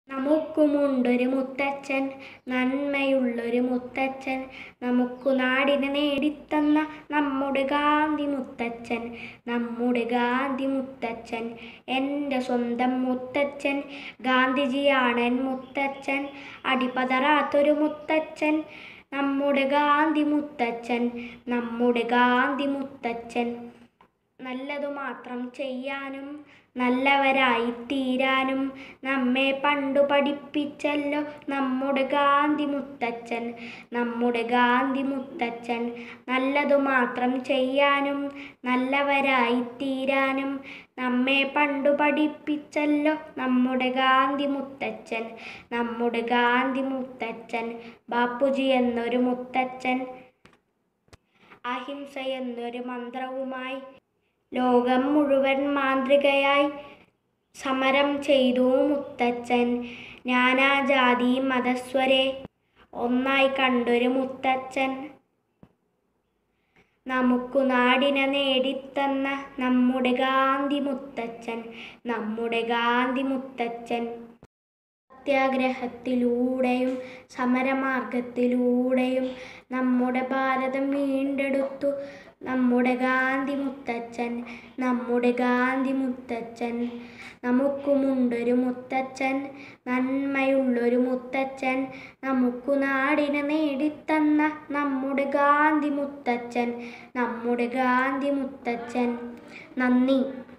നമുക്കുമുണ്ടൊരു മുത്തച്ഛൻ നന്മയുള്ളൊരു മുത്തച്ഛൻ നമുക്കു നാടിനെ നേടിത്തന്ന നമ്മുടെ ഗാന്ധി മുത്തച്ഛൻ നമ്മുടെ ഗാന്ധി മുത്തച്ഛൻ എൻ്റെ സ്വന്തം മുത്തച്ഛൻ ഗാന്ധിജിയാണെൻ മുത്തച്ഛൻ അടിപതറാത്തൊരു മുത്തച്ഛൻ നമ്മുടെ ഗാന്ധി മുത്തച്ഛൻ നമ്മുടെ ഗാന്ധി മുത്തച്ഛൻ നല്ലതു മാത്രം ചെയ്യാനും നല്ലവരായി തീരാനും നമ്മെ പണ്ടു പഠിപ്പിച്ചല്ലോ നമ്മുടെ ഗാന്ധി മുത്തച്ഛൻ നമ്മുടെ ഗാന്ധി മുത്തച്ഛൻ നല്ലതു മാത്രം ചെയ്യാനും നല്ലവരായി തീരാനും നമ്മെ പണ്ടു പഠിപ്പിച്ചല്ലോ നമ്മുടെ ഗാന്ധി മുത്തച്ഛൻ നമ്മുടെ ഗാന്ധി മുത്തച്ഛൻ ബാപ്പുജി എന്നൊരു മുത്തച്ഛൻ അഹിംസ എന്നൊരു മന്ത്രവുമായി ലോകം മുഴുവൻ മാതൃകയായി സമരം ചെയ്തു മുത്തച്ഛൻ നാനാജാതി മതസ്വരെ ഒന്നായി കണ്ടൊരു മുത്തച്ഛൻ നമുക്കു നാടിനെ നേടിത്തന്ന നമ്മുടെ ഗാന്ധി മുത്തച്ഛൻ നമ്മുടെ ഗാന്ധി മുത്തച്ഛൻ സത്യാഗ്രഹത്തിലൂടെയും സമരമാർഗത്തിലൂടെയും നമ്മുടെ ഭാരതം വീണ്ടെടുത്തു നമ്മുടെ ഗാന്ധി മുത്തച്ഛൻ നമ്മുടെ ഗാന്ധി മുത്തച്ഛൻ നമുക്കുമുണ്ടൊരു മുത്തച്ഛൻ നന്മയുള്ളൊരു മുത്തച്ഛൻ നമുക്കു നാടിനെ നേടിത്തന്ന നമ്മുടെ ഗാന്ധി മുത്തച്ഛൻ നമ്മുടെ ഗാന്ധി മുത്തച്ഛൻ നന്ദി